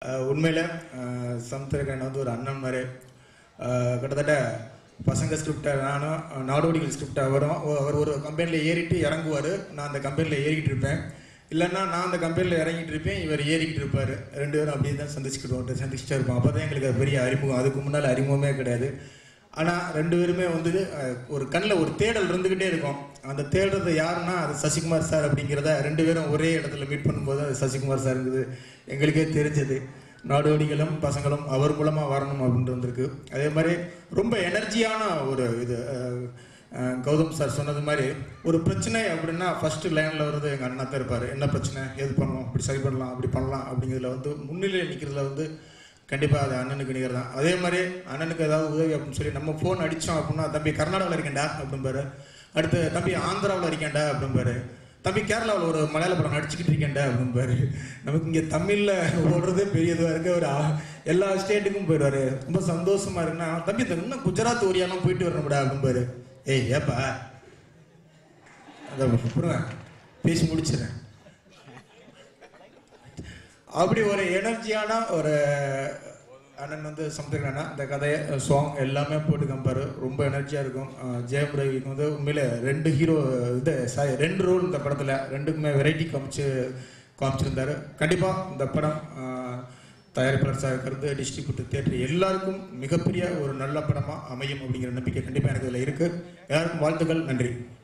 அஹ் உண்மையில் சமுத்திரகன் வந்து ஒரு அண்ணன் மாதிரி அஹ் கிட்டத்தட்ட பசங்க ஸ்கிரிப்டை நானும் நாடோடிகள் ஸ்கிரிப்டை வரும் அவர் ஒரு கம்பெனியில் ஏறிட்டு இறங்குவார் நான் அந்த கம்பெனியில் ஏறிக்கிட்டு இருப்பேன் இல்லைன்னா நான் அந்த கம்பெனியில் இறங்கிட்டு இருப்பேன் இவர் ஏறிக்கிட்டு இருப்பார் ரெண்டு பேரும் அப்படியே தான் சந்திச்சுக்கிட்டு சந்திச்சுட்டே இருப்போம் அப்போ தான் எங்களுக்கு அது பெரிய அறிமுகம் அதுக்கு முன்னால் அறிமுகமே கிடையாது ஆனால் ரெண்டு பேருமே வந்து அஹ், ஒரு கண்ணில் ஒரு தேடல் இருந்துக்கிட்டே இருக்கும் அந்த தேடுறது யாருன்னா அது சசிகுமார் சார் அப்படிங்கிறத ரெண்டு பேரும் ஒரே இடத்துல மீட் பண்ணும்போது அது சசிகுமார் சாருங்கிறது எங்களுக்கே தெரிஞ்சது நாடோடிகளும் பசங்களும் அவர் மூலமாக வரணும் அப்படின்ட்டு வந்திருக்கு அதே மாதிரி ரொம்ப எனர்ஜியான ஒரு இது அஹ், அஹ், கௌதம் சார் சொன்னது மாதிரி ஒரு பிரச்சனை அப்படின்னா ஃபர்ஸ்ட் லைனில் வருது எங்கள் அண்ணா தான் இருப்பார் என்ன பிரச்சனை எது பண்ணணும் இப்படி சரி பண்ணலாம் அப்படி பண்ணலாம் அப்படிங்கிறதுல வந்து முன்னிலையில் நிற்கிறதுல வந்து கண்டிப்பாக அது அண்ணனுக்கு நிகர் தான் அதே மாதிரி அண்ணனுக்கு ஏதாவது உதவி அப்படின்னு சொல்லி நம்ம ஃபோன் அடித்தோம் அப்படின்னா தம்பி கர்நாடகாவில் இருக்கேன்டா அப்படிம்பாரு அடுத்து தம்பி ஆந்திராவில் இருக்கேன்டா அப்படிம்பாரு தம்பி கேரளாவில் ஒரு மலையாள படம் நடிச்சுக்கிட்டு இருக்கேன்டா அப்படிம்பாரு நமக்கு இங்கே தமிழில் ஓடுறதே பெரிய இதுவாக இருக்கு அவர் ஆ- எல்லா ஸ்டேட்டுக்கும் போயிடுவாரு ரொம்ப சந்தோஷமா இருக்குன்னா தம்பி இந்த இன்னும் குஜராத் ஒரியாலாம் போயிட்டு வரணும்டா அப்படிம்பாரு ஏய் ஏப்பா அதை புரியுங்க பேசி முடிச்சிடுறேன் அப்படி ஒரு எனர்ஜியான ஒரு அண்ணன் வந்து சமுத்திரன் அண்ணா இந்த கதையை சாங் எல்லாமே போட்டு காமிப்பாரு ரொம்ப எனர்ஜியாக இருக்கும் அஹ் ஜெயம் ரவிக்கு வந்து உண்மையில ரெண்டு ஹீரோ இது சாரி ரெண்டு ரோல் இந்த படத்தில் ரெண்டுக்குமே வெரைட்டி காமிச்சு காமிச்சிருந்தாரு கண்டிப்பாக இந்த படம் அஹ், தயாரிப்பாளர் சார் கருத்து டிஸ்ட்ரிபியூட்டர் தேட்டர் எல்லாருக்கும் மிகப்பெரிய ஒரு நல்ல படமாக அமையும் அப்படிங்கிற நம்பிக்கை கண்டிப்பாக எனக்கு இதில் இருக்குது எல்லாருக்கும் வாழ்த்துக்கள் நன்றி